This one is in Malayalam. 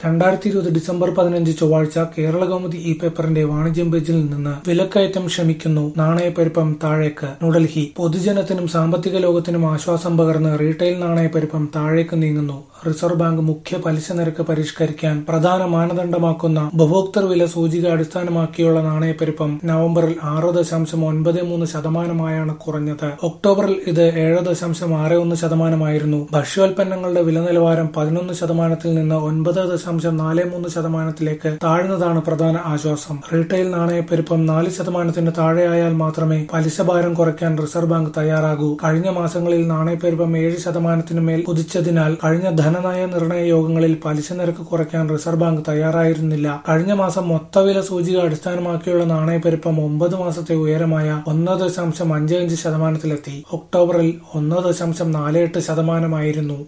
രണ്ടായിരത്തി ഇരുപത് ഡിസംബർ പതിനഞ്ച് ചൊവ്വാഴ്ച കേരളകൗമുദി ഇ പേപ്പറിന്റെ വാണിജ്യം പേജിൽ നിന്ന് വിലക്കയറ്റം ക്ഷമിക്കുന്നു നാണയപ്പെരുപ്പം താഴേക്ക് ന്യൂഡൽഹി പൊതുജനത്തിനും സാമ്പത്തിക ലോകത്തിനും ആശ്വാസം പകർന്ന് റീറ്റെയിൽ നാണയപ്പെരുപ്പം താഴേക്ക് നീങ്ങുന്നു റിസർവ് ബാങ്ക് മുഖ്യ പലിശ നിരക്ക് പരിഷ്കരിക്കാൻ പ്രധാന മാനദണ്ഡമാക്കുന്ന ഉപഭോക്തൃ വില സൂചിക അടിസ്ഥാനമാക്കിയുള്ള നാണയപ്പെരുപ്പം നവംബറിൽ ആറ് ദശാംശം ഒൻപത് മൂന്ന് ശതമാനമായാണ് കുറഞ്ഞത് ഒക്ടോബറിൽ ഇത് ഏഴ് ദശാംശം ആറ് ഒന്ന് ശതമാനമായിരുന്നു ഭക്ഷ്യോൽപ്പന്നങ്ങളുടെ വില നിലവാരം പതിനൊന്ന് ശതമാനത്തിൽ നിന്ന് ഒൻപത് ദശാംശം നാല് മൂന്ന് ശതമാനത്തിലേക്ക് താഴ്ന്നതാണ് പ്രധാന ആശ്വാസം റീറ്റെയിൽ നാണയപ്പെരുപ്പം നാല് ശതമാനത്തിന് താഴെയായാൽ മാത്രമേ പലിശ ഭാരം കുറയ്ക്കാൻ റിസർവ് ബാങ്ക് തയ്യാറാകൂ കഴിഞ്ഞ മാസങ്ങളിൽ നാണയപ്പെരുപ്പം ഏഴ് ശതമാനത്തിനു മേൽ കുതിച്ചതിനാൽ കഴിഞ്ഞ ധനനയ നിർണയ യോഗങ്ങളിൽ പലിശ നിരക്ക് കുറയ്ക്കാൻ റിസർവ് ബാങ്ക് തയ്യാറായിരുന്നില്ല കഴിഞ്ഞ മാസം മൊത്തവില സൂചിക അടിസ്ഥാനമാക്കിയുള്ള നാണയപ്പെരുപ്പം ഒമ്പത് മാസത്തെ ഉയരമായ ഒന്ന് ദശാംശം അഞ്ച് അഞ്ച് ശതമാനത്തിലെത്തി ഒക്ടോബറിൽ ഒന്ന് ദശാംശം നാല് എട്ട് ശതമാനമായിരുന്നു